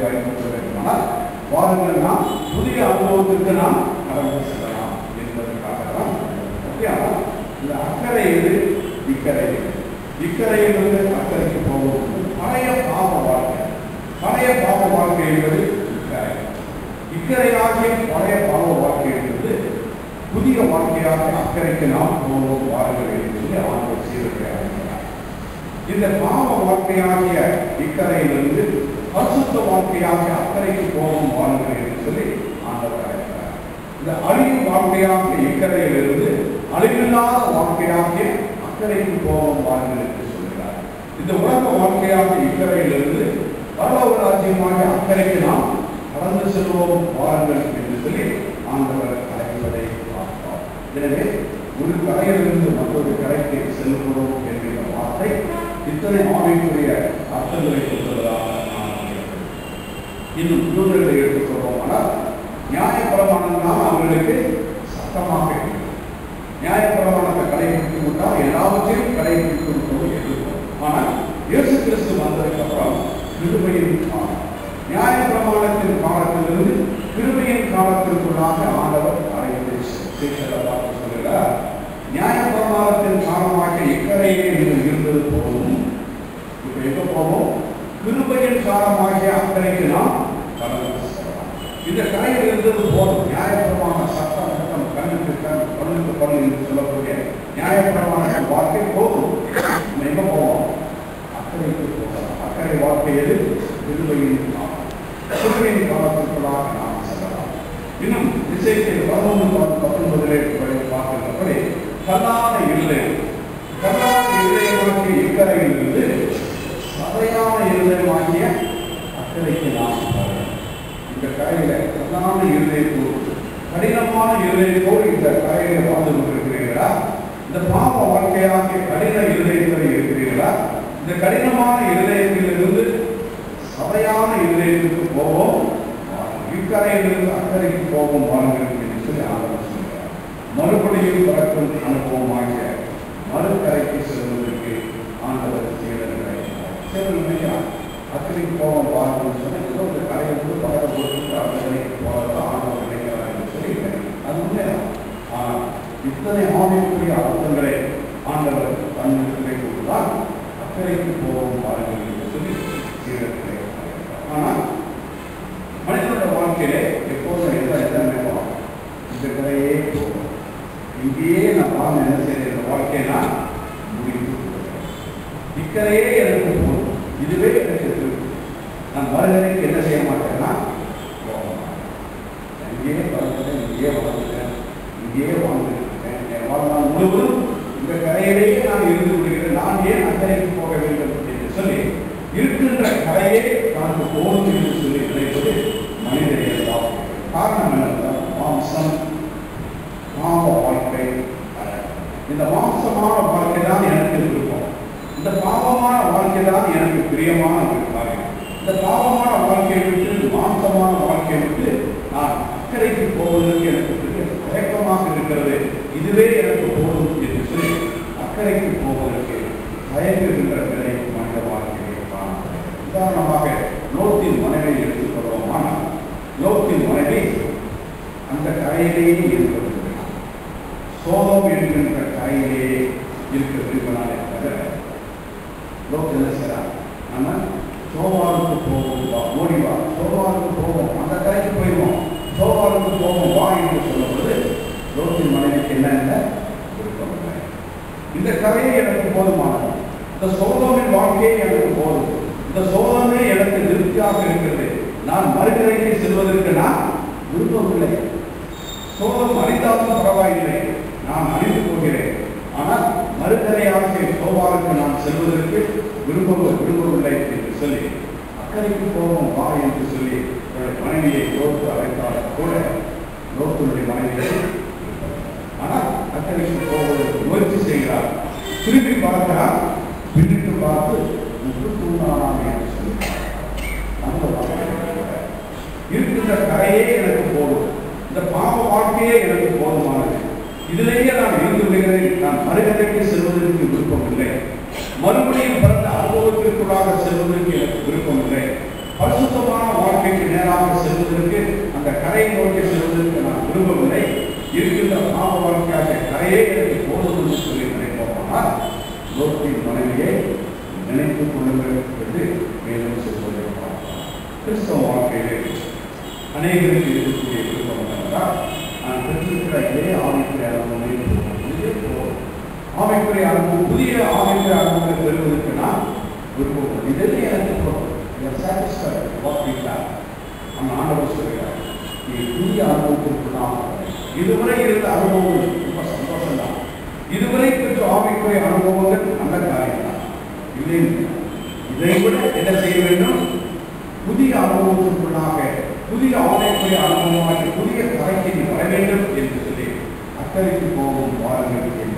பயன்படுத்த வேண்டுமானால் வாருங்கள் நாம் புதிய அனுபவத்திற்கு நாம் கடந்து செல்லலாம் என்பதற்காக தான் ஓகே ஆனால் இந்த அக்கறை இது இக்கரை இது. இக்கரையிலிருந்து அக்கறைக்கு போகும்போது பழைய பாவ வாழ்க்கை பழைய பாவ வாழ்க்கை என்பது இக்கரை இக்கரையாகிய பழைய பாவ வாழ்க்கை என்பது புதிய வாழ்க்கையாக அக்கறைக்கு நாம் போவோம் வாருங்கள் என்று சொல்லி ஆண்டவர் சீரத்தை அழைக்கிறார் இந்த பாவ வாழ்க்கையாகிய இக்கரையிலிருந்து பரிசுத்த வாழ்க்கையாக அக்கறைக்கு போவோம் வாருங்கள் என்று சொல்லி ஆண்டவர் அழைக்கிறார் இந்த அழிவு வாழ்க்கையாக இக்கரையிலிருந்து அழிவில்லாத வாழ்க்கையாகிய அக்கறைக்கு போவோம் வாருங்கள் என்று சொல்கிறார் இந்த உலக வாழ்க்கையாக இக்கரையிலிருந்து பரலோக ராஜ்யமாக அக்கறைக்கு நாம் கடந்து செல்வோம் வாருங்கள் என்று சொல்லி ஆண்டவர் அழைப்பதை பார்ப்போம் எனவே ஒரு கரையிலிருந்து மற்றொரு கரைக்கு செல்கிறோம் என்கிற வார்த்தை இத்தனை ஆவிக்குரிய அர்த்தங்களை கொண்டுள்ளதாக நான் நினைக்கிறேன். இன்னும் தூதர்களை எடுத்துக்கொள்வோமானால் நியாயப்பிரமாணம் தான் அவர்களுக்கு சட்டமாக இருக்கிறது நியாயப்பிரமாணத்தை கடைபிடித்து விட்டால் எல்லாவற்றையும் கடைபிடித்து விட்டோம் எதிர்ப்போம் ஆனால் இயேசு கிறிஸ்து வந்ததுக்கு அப்புறம் கிருபையின் காலம் நியாயப்பிரமாணத்தின் காலத்திலிருந்து கிருபையின் காலத்திற்குள்ளாக ஆண்டவர் அழைத்து சீஷரை பார்த்து சொல்கிறார் நியாயப்பிரமாணத்தின் காரணமாக இக்கரையிலே நீங்கள் இருந்தது போதும் இப்ப எங்க போவோம் கிருபையின் காரணமாகிய அக்கறைக்கு நாம் கடந்து செல்லலாம் இந்த கரையில் இருந்தது போதும் நியாயப்பிரமாண சட்டம் சட்டம் கண்ணுக்கு கண் பல்லுக்கு பல்லு என்று சொல்லக்கூடிய நியாயப்பிரமாண வாழ்க்கை போதும் நம்ம எங்க போவோம் அக்கறைக்கு போகலாம் அக்கறை வாழ்க்கை எது கிருபையின் காலம் கிருபையின் காலத்திற்குள்ளாக நாம் செல்லலாம் இன்னும் இசைக்கு பதினொன்று பத்தொன்பதிலே பார்க்கிறபடி கல்லான இருதயம் கல்லான இருதயமாகிய இக்கரையில் இருந்து சதையான இருதயமாகிய அக்கறைக்கு நாம் வரலாம். இந்த கரையில கல்லான இருதயத்தோடு கடினமான இருதயத்தோடு இந்த கரையில வாழ்ந்து கொண்டிருக்கிறீர்களா இந்த பாவ வாழ்க்கையாகிய கடின இருதயத்தில் இருக்கிறீர்களா இந்த கடினமான இருதயத்திலிருந்து சதையான இருதயத்துக்கு போவோம் இக்கரையிலிருந்து அக்கறைக்கு போவோம் வாருங்கள் என்று சொல்லி ஆண்டவர் சொல்கிறார் மறுபடியும் பிறக்கும் அனுபவமாகிய மறுக்கரைக்கு செல்வதற்கு ஆண்டவர் சேதனை சேதனை அக்கறைக்கு போவோம் வாருங்கள் சொல்லி ஏதோ இந்த கரையிலிருந்து பக்கத்தில் போட்டு அக்கறைக்கு போகிறதா ஆண்டவர் நினைக்கிறார் என்று சொல்லி அது உண்மைதான் ஆனால் இத்தனை ஆவிக்குரிய அர்த்தங்களை ஆண்டவர் தன்னுக்கு கொண்டுதான் அக்கறைக்கு போவோம் வாருங்கள் என்று சொல்லி சீரத்தை ஆனால் மனிதனோட வாழ்க்கையிலே எப்போதும் எந்த எந்த நினைப்போம் இந்த கதையே போகும் இங்கேயே நான் வாழ்ந்து என்ன செய்யற இந்த வாழ்க்கையை நான் முடித்து கொள்கிறேன். இக்கரையே எனக்கு போதும் இதுவே எனக்கு திருப்தி. நான் மறுகரைக்கு என்ன செய்ய மாட்டேன்னா போக மாட்டேன். இங்கேயே வளர்ந்துட்டேன் இங்கேயே வளர்ந்துட்டேன் இங்கேயே வாழ்ந்துருக்கேன் என் வாழ்நாள் முழுவதும் இந்த கரையிலேயே நான் இருந்து விடுகிறேன் நான் ஏன் அக்கறைக்கு போக வேண்டும் என்று சொல்லி இருக்கின்ற கரையே நமக்கு போதும் என்று சொல்லி நினைப்பது மனித இயல்பாகும் காரணம் என்னென்றால் மாம்சம் பாவ வாழ்க்கை அல்ல. இந்த மாம்சமான வாழ்க்கை தான் எனக்கு விருப்பம் இந்த பாவமான வாழ்க்கை தான் எனக்கு பிரியமான ஒரு காரியம் இந்த பாவமான வாழ்க்கையை விட்டு மாம்சமான வாழ்க்கையை விட்டு நான் அக்கறைக்கு போவதற்கு எனக்கு பெரிய தயக்கமாக இருக்கிறது இதுவே எனக்கு போதும் என்று சொல்லி அக்கறைக்கு போவதற்கு தயங்குகின்ற நிலை மனித வாழ்க்கையை காணப்படுகிறது உதாரணமாக லோத்தின் மனைவி எடுத்துக்கொள்வோமானால் லோத்தின் மனைவி அந்த கரையிலேயே இருக்கிறது சோதம் என்கின்ற கரையிலேயே இருக்க விரும்பினாலே தவிர லோக் என்ன செய்யறான் நம்ம சோவாருக்கு போவோம் வா ஓடி வா சோவாருக்கு போவோம் அந்த கரைக்கு போயிடுவோம் சோவாருக்கு போவோம் வா என்று சொல்லும்போது லோத்தின் மனைவிக்கு என்ன இல்லை விருப்பம் இல்லை இந்த கரையை எனக்கு போதுமானது இந்த சோதமின் வாழ்க்கையை எனக்கு போதும் இந்த சோதமே எனக்கு திருப்தியாக இருக்கிறது நான் மறுகரைக்கு செல்வதற்கு நான் விருப்பமில்லை சோதம் அழிந்தாலும் பரவாயில்லை நான் அழிந்து போகிறேன் ஆனால் மறுகரையாக சோவாருக்கு நான் செல்வதற்கு விரும்ப விரும்பவில்லை என்று சொல்லி அக்கறைக்கு போவோம் வா என்று சொல்லி தன்னுடைய மனைவியை லோத்து அழைத்தாலும் கூட லோத்துடைய மனைவியை ஆனால் அக்கறைக்கு போவதற்கு முயற்சி செய்கிறார் திரும்பி பார்க்கிறார் பின்னிட்டு பார்த்து முப்பத்தி மூணாம் என்று சொல்கிறார் அந்த வார்த்தை இருக்கின்ற கரையே எனக்கு போதும் இந்த பாவ வாழ்க்கையே எனக்கு போதுமானது இதிலேயே நான் இருந்து விடுகிறேன் நான் மறுகதைக்கு செல்வதற்கு விருப்பம் இல்லை மறுபடியும் பிறந்த அனுபவத்திற்குள்ளாக செல்வதற்கு எனக்கு விருப்பம் இல்லை பரிசுத்தமான வாழ்க்கை கரையை நோக்கி செல்வதற்கு நான் விரும்பவில்லை இருக்கின்ற பாவ வாழ்க்கையாக கரையே எனக்கு போதும் என்று சொல்லி நினைப்போமானால் லோகத்தின் மனைவியை நினைத்துக் கொள்ளுங்கள் என்று மேலும் சொல்வதை பார்க்கலாம் கிறிஸ்தவ வாழ்க்கையிலே அநேகருக்கு இருக்கக்கூடிய விருப்பம் என்னவென்றால் நான் பெற்றிருக்கிற இதே ஆவிக்குரிய அனுபவமே போதும். இதுவே போதும் ஆவிக்குரிய அனுபவம் புதிய ஆவிக்குரிய அனுபவங்களை பெறுவதற்கு நான் விருப்பம் இதே எனக்கு போதும் சாட்டிஸ்ஃபைட் வாட் வி ஹேவ் அந்த ஆண்டவர் சொல்கிறார் நீ புதிய அனுபவத்திற்கு நாம் இதுவரை இருந்த அனுபவங்கள் ரொம்ப சந்தோஷம் தான் இதுவரை பெற்ற ஆவிக்குரிய அனுபவங்கள் நல்ல காரியம் தான் இல்லை இதை விட என்ன செய்ய வேண்டும் புதிய அனுபவத்திற்குள்ளாக புதிய ஆவிக்குரிய அனுபவமாக புதிய கரைக்கு நீ வர வேண்டும் என்று சொல்லி அக்கறைக்கு போகும் வாருங்கள் என்று